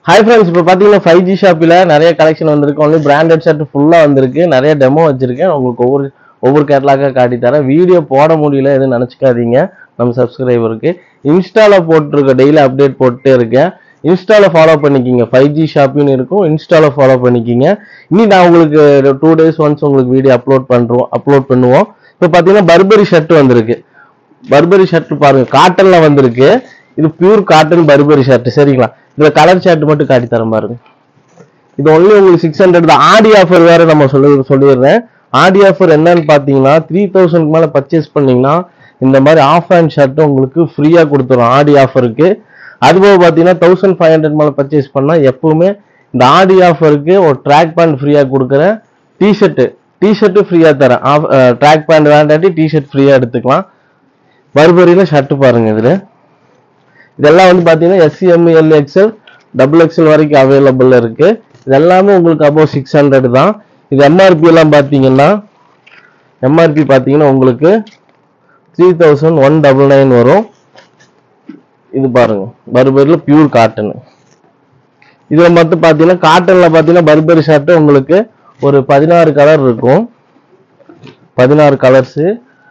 Hi friends இப்போ பார்த்தீங்கன்னா five G ஷாப்பில் நிறைய கலெக்ஷன் வந்திருக்கு ஒன்லி பிராண்டட் ஷர்ட் ஃபுல்லாக வந்திருக்கு நிறைய டெமோ வச்சிருக்கேன் உங்களுக்கு ஒவ்வொரு ஒவ்வொரு கேட்லாக்காக காட்டி தரேன் வீடியோ போட முடியல எதுவும் நினச்சிக்காதீங்க நம்ம சப்ஸ்கிரைபருக்கு இன்ஸ்டாவில் போட்டிருக்க டெய்லி அப்டேட் போட்டுட்டே இருக்கேன் இன்ஸ்டாவில் ஃபாலோ பண்ணிக்கிங்க ஃபைவ் ஜி ஷாப்பின்னு இருக்கும் இன்ஸ்டாவில் ஃபாலோ பண்ணிக்கிங்க இனி நான் உங்களுக்கு டூ டேஸ் ஒன்ஸ் உங்களுக்கு வீடியோ அப்லோட் பண்ணுறோம் அப்லோட் பண்ணுவோம் இப்போ பார்த்தீங்கன்னா பர்பரி ஷர்ட் வந்திருக்கு பர்பரி ஷர்ட் பாருங்க காட்டன்ல வந்திருக்கு இது பியூர் காட்டன் பர்பரி ஷர்ட் சரிங்களா இதுல கலர் ஷர்ட் மட்டும் காட்டி தரேன் பாருங்க இது ஒன்லி உங்களுக்கு சிக்ஸ் ஹண்ட்ரட் தான் ஆடி ஆஃபர் வேற நம்ம சொல்லி சொல்லிடுறேன் ஆடி ஆஃபர் என்னன்னு பாத்தீங்கன்னா த்ரீ தௌசண்ட்க்கு மேல பர்ச்சேஸ் பண்ணீங்கன்னா இந்த மாதிரி ஆஃப் ஹேண்ட் ஷர்ட் உங்களுக்கு ஃப்ரீயா கொடுத்துரும் ஆடி ஆஃபருக்கு அதுபோக பாத்தீங்கன்னா தௌசண்ட் ஃபைவ் ஹண்ட்ரட் மேல பர்ச்சேஸ் பண்ணா எப்பவுமே இந்த ஆடி ஆஃபருக்கு ஒரு ட்ராக் பேண்ட் ஃப்ரீயா கொடுக்குறேன் டிஷர்ட் டிஷர்ட் ஃப்ரீயா தரேன் ட்ராக் பேண்ட் வேண்டாட்டி டிஷர்ட் ஃப்ரீயா எடுத்துக்கலாம் பர்பரியில் ஷர்ட் பாருங்க இதுல இதெல்லாம் வந்து பார்த்தீங்கன்னா S M L XL double XL வரைக்கும் அவைலபிள் இருக்கு இது எல்லாமே உங்களுக்கு அபோவ் சிக்ஸ் ஹண்ட்ரட் தான் இது எம்ஆர்பி எல்லாம் பார்த்தீங்கன்னா எம்ஆர்பி பார்த்தீங்கன்னா உங்களுக்கு three thousand one double nine வரும் இது பாருங்க பர்பரியில் பியூர் காட்டன் இதில் மட்டும் பார்த்தீங்கன்னா காட்டனில் பார்த்தீங்கன்னா பர்பரி ஷர்ட் உங்களுக்கு ஒரு பதினாறு கலர் இருக்கும் பதினாறு கலர்ஸு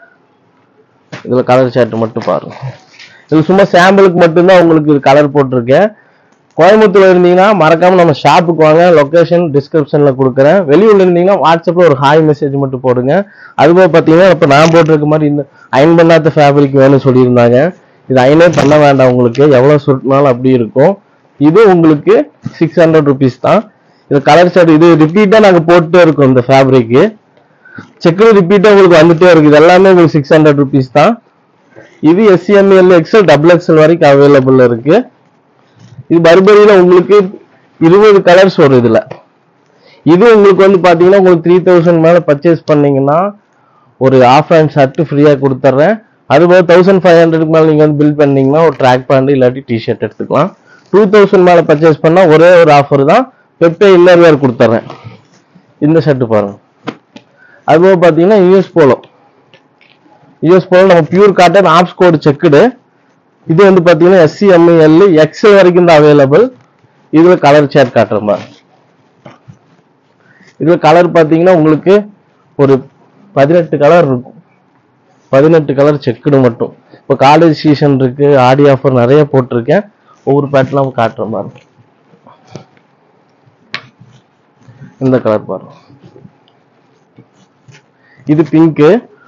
இதில் கலர் ஷர்ட் மட்டும் பாருங்க இது சும்மா சாம்பிளுக்கு மட்டும்தான் உங்களுக்கு இது கலர் போட்டிருக்கேன் கோயம்புத்தூர்ல இருந்தீங்கன்னா மறக்காம நம்ம ஷாப்புக்கு வாங்க லொகேஷன் டிஸ்கிரிப்ஷன்ல கொடுக்குறேன் வெளியூர்ல இருந்தீங்கன்னா வாட்ஸ்அப்ல ஒரு ஹாய் மெசேஜ் மட்டும் போடுங்க அதுபோக பார்த்தீங்கன்னா இப்போ நான் போட்டிருக்க மாதிரி இந்த அயன் பண்ணாத ஃபேப்ரிக் வேணும்னு சொல்லியிருந்தாங்க இது அயனே பண்ண வேண்டாம் உங்களுக்கு எவ்வளோ சுட்டினாலும் அப்படி இருக்கும் இது உங்களுக்கு சிக்ஸ் ஹண்ட்ரட் ருபீஸ் தான் இது கலர் ஷர்ட் இது ரிப்பீட்டாக நாங்கள் போட்டுட்டே இருக்கோம் இந்த ஃபேப்ரிக்கு செக்குடு ரிப்பீட்டாக உங்களுக்கு வந்துட்டே இருக்கு இது எல்லாமே உங்களுக்கு சிக்ஸ் ஹண்ட்ரட் ருபீஸ் தான் இது எஸ்சிஎம்எல் எக்ஸ்எல் டபுள் எக்ஸ்எல் வரைக்கும் அவைலபிள் இருக்கு இது பர்பரியில உங்களுக்கு இருபது கலர்ஸ் வரும் இதுல இது உங்களுக்கு வந்து பாத்தீங்கன்னா உங்களுக்கு த்ரீ தௌசண்ட் மேல பர்ச்சேஸ் பண்ணீங்கன்னா ஒரு ஆஃப் ஹேண்ட் ஷர்ட் ஃப்ரீயா கொடுத்துட்றேன் அதுபோக தௌசண்ட் ஃபைவ் ஹண்ட்ரட்க்கு மேல நீங்க வந்து பில் பண்ணீங்கன்னா ஒரு ட்ராக் பேண்ட் இல்லாட்டி டிஷர்ட் எடுத்துக்கலாம் டூ தௌசண்ட் மேல பர்ச்சேஸ் பண்ணா ஒரே ஒரு ஆஃபர் தான் பெப்பே இன்னர் வேர் கொடுத்துட்றேன் இந்த ஷர்ட் பாருங்க அதுபோக பாத்தீங்கன்னா யூஎஸ் போலோ யூஎஸ் போல நம்ம பியூர் காட்டன் ஆப்ஸ் கோடு செக்குடு இது வந்து பாத்தீங்கன்னா எஸ்சி எம்இஎல் எக்ஸல் வரைக்கும் தான் அவைலபிள் இதுல கலர் சேட் காட்டுறேன் பாருங்க. இதுல கலர் பாத்தீங்கன்னா உங்களுக்கு ஒரு பதினெட்டு கலர் இருக்கும் பதினெட்டு கலர் செக்குடு மட்டும் இப்போ காலேஜ் சீசன் இருக்கு ஆடி ஆஃபர் நிறைய போட்டிருக்கேன் ஒவ்வொரு பேட்லாம் காட்டுறேன் பாருங்க இந்த கலர் பாருங்க இது பிங்க்கு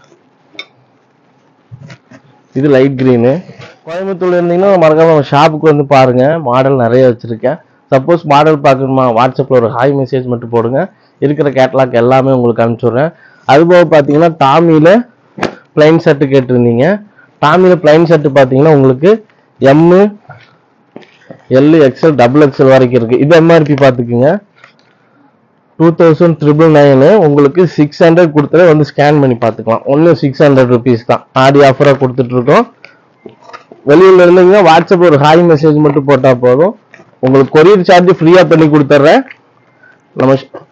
இது லைட் கிரீனு கோயம்புத்தூர்ல இருந்தீங்கன்னா மறக்காம நம்ம ஷாப்புக்கு வந்து பாருங்க மாடல் நிறைய வச்சிருக்கேன் சப்போஸ் மாடல் பார்க்கணுமா வாட்ஸ்அப்ல ஒரு ஹாய் மெசேஜ் மட்டும் போடுங்க இருக்கிற கேட்லாக் எல்லாமே உங்களுக்கு அனுப்பிச்சுடுறேன் அதுபோக பார்த்தீங்கன்னா டாமியில பிளைன் ஷர்ட் கேட்டிருந்தீங்க டாமியில பிளைன் ஷர்ட் பார்த்தீங்கன்னா உங்களுக்கு M L XL double XL வரைக்கும் இருக்கு இது எம்ஆர்பி பார்த்துக்குங்க டூ தௌசண்ட் ட்ரிபிள் நைனு உங்களுக்கு சிக்ஸ் ஹண்ட்ரட் கொடுத்துட்டு வந்து ஸ்கேன் பண்ணி பார்த்துக்கலாம் ஒன்று சிக்ஸ் ஹண்ட்ரட் ருபீஸ் தான் ஆடி ஆஃபராக கொடுத்துட்டு இருக்கோம் வெளியூர்ல இருந்தீங்கன்னா வாட்ஸ்அப் ஒரு ஹாய் மெசேஜ் மட்டும் போட்டால் போதும் உங்களுக்கு கொரியர் சார்ஜ் ஃப்ரீயாக பண்ணி கொடுத்துட்றேன் நம்ம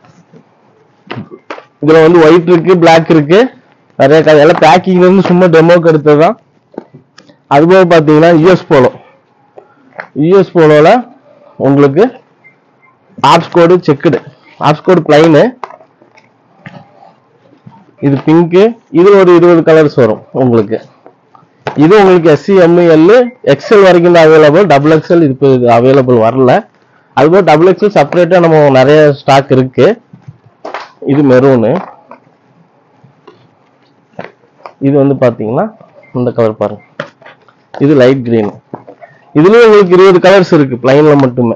இதில் வந்து ஒயிட் இருக்கு Black இருக்கு நிறைய கலர் எல்லாம் பேக்கிங்ல இருந்து சும்மா டெமோக்கு எடுத்தது தான் அதுபோக பார்த்தீங்கன்னா யூஎஸ் போலோ யூஎஸ் போலோவில் உங்களுக்கு ஆப்ஸ் கோடு செக்குடு ஆப்ஸ் கோடு பிளைனு இது பிங்க்கு இது ஒரு இருபது கலர்ஸ் வரும் உங்களுக்கு இது உங்களுக்கு எஸ்சி எம்இஎல் எக்ஸ்எல் வரைக்கும் தான் அவைலபிள் டபுள் எக்ஸ்எல் இது இது அவைலபிள் வரல அதுபோல் டபுள் எக்ஸ்எல் செப்பரேட்டாக நம்ம நிறைய ஸ்டாக் இருக்கு இது மெரூனு இது வந்து பார்த்தீங்கன்னா இந்த கலர் பாருங்க இது லைட் கிரீன் இதுலயும் உங்களுக்கு இருபது கலர்ஸ் இருக்கு பிளைன்ல மட்டுமே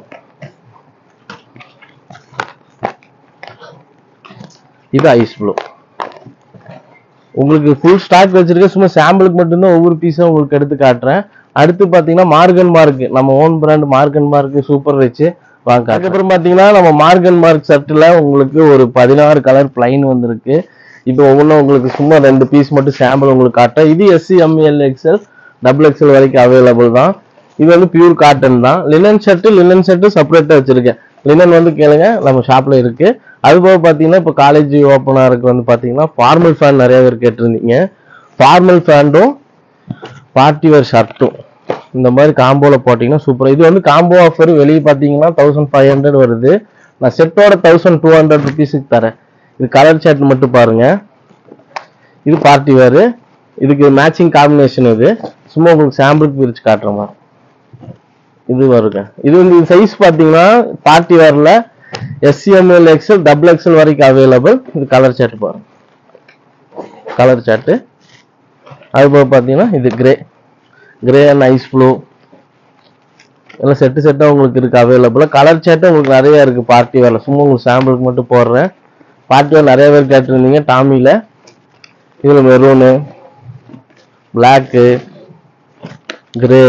இது ஐஸ் ப்ளூ உங்களுக்கு ஃபுல் ஸ்டாக் வச்சிருக்க சும்மா சாம்பிளுக்கு மட்டும்தான் ஒவ்வொரு பீஸும் உங்களுக்கு எடுத்து காட்டுறேன் அடுத்து பார்த்தீங்கன்னா மார்கன் மார்க் நம்ம own brand Morgan Mark super வச்சு வாங்க அதுக்கப்புறம் பார்த்தீங்கன்னா நம்ம மார்கன் மார்க் ஷர்ட்டில் உங்களுக்கு ஒரு பதினாறு கலர் பிளைன் வந்திருக்கு இப்போ ஒவ்வொன்றும் உங்களுக்கு சும்மா ரெண்டு பீஸ் மட்டும் சாம்பிள் உங்களுக்கு காட்டுறேன் இது S M L XL double XL வரைக்கும் அவைலபிள் தான் இது வந்து பியூர் காட்டன் தான் லினன் ஷர்ட் லினன் ஷர்ட் செப்பரேட்டாக வச்சிருக்கேன் லினன் வந்து கேளுங்க நம்ம ஷாப்ல இருக்கு அது போக பார்த்தீங்கன்னா இப்போ காலேஜ் ஓப்பனாக இருக்கு வந்து பார்த்தீங்கன்னா ஃபார்மல் ஃபேன் நிறைய பேர் கேட்டிருந்தீங்க ஃபார்மல் ஃபேண்டும் பார்ட்டி வேர் ஷர்ட்டும் இந்த மாதிரி காம்போல போட்டிங்கன்னா சூப்பர் இது வந்து காம்போ ஆஃபர் வெளியே பார்த்தீங்கன்னா தௌசண்ட் ஃபைவ் ஹண்ட்ரட் வருது நான் செட்டோட தௌசண்ட் டூ ஹண்ட்ரட் ருபீஸுக்கு தரேன் இது கலர் சாட் மட்டும் பாருங்க இது பார்ட்டி வேறு இதுக்கு மேட்சிங் காம்பினேஷன் இது சும்மா உங்களுக்கு சாம்பிளுக்கு பிரிச்சு காட்டுற மாதிரி இது வருங்க இது வந்து சைஸ் பார்த்தீங்கன்னா பார்ட்டி வேர்ல எஸ்சிஎம்எல் எக்ஸ்எல் டபுள் எக்ஸ்எல் வரைக்கும் அவைலபிள் இது கலர் சாட் பாருங்க கலர் சாட்டு அது போக பார்த்தீங்கன்னா இது grey grey and ice blue எல்லாம் செட்டு செட்டாக உங்களுக்கு இருக்கு அவைலபிளாக கலர் சேட்டும் உங்களுக்கு நிறைய இருக்கு பார்ட்டி வேர்ல சும்மா உங்களுக்கு சாம்பிளுக்கு மட்டும் போடுறேன் பார்ட்டி வேர் நிறைய பேர் கேட்டிருந்தீங்க டாமியில் இதில் maroon black grey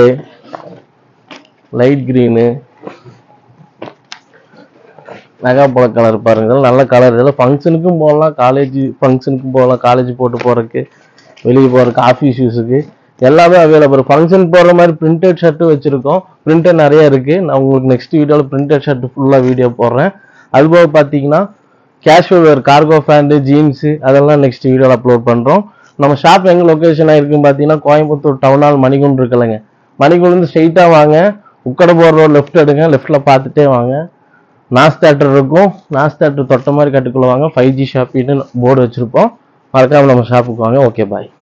light green நகாப்பழ கலர் பாருங்க இதெல்லாம் நல்ல கலர் இதெல்லாம் ஃபங்க்ஷனுக்கும் போடலாம் காலேஜ் ஃபங்க்ஷனுக்கும் போகலாம் காலேஜ் போட்டு போகிறதுக்கு வெளியே போகிறதுக்கு ஆஃபீஸ் யூஸுக்கு எல்லாமே அவைலபிள் ஃபங்க்ஷன் போடுற மாதிரி பிரிண்டட் ஷர்ட்டும் வச்சுருக்கோம் பிரிண்டட் நிறைய இருக்குது நான் உங்களுக்கு நெக்ஸ்ட் வீடியோவில் பிரிண்டட் ஷர்ட் ஃபுல்லாக வீடியோ போடுறேன் அதுபோக பார்த்தீங்கன்னா casual wear cargo pant jeans அதெல்லாம் நெக்ஸ்ட் வீடியோவில் அப்லோட் பண்ணுறோம் நம்ம ஷாப் எங்கே லொக்கேஷன் ஆயிருக்குன்னு பார்த்தீங்கன்னா கோயம்புத்தூர் டவுன் ஹால் மணிகுண்டு இருக்குல்லங்க மணிகுண்டு ஸ்ட்ரெயிட்டாக வாங்க உக்கடை போகிற ரோட் லெஃப்ட் எடுங்க லெஃப்ட்டில் பார்த்துட்டே வாங்க நாஸ் தேட்டர் இருக்கும் நாஸ் தேட்டர் தொட்ட மாதிரி கட்டுக்குள்ள வாங்க ஃபைவ் ஜி ஷாப்பின்னு போர்டு வச்சுருப்போம் மறக்காம நம்ம ஷாப்புக்கு வாங்க ஓகே பாய்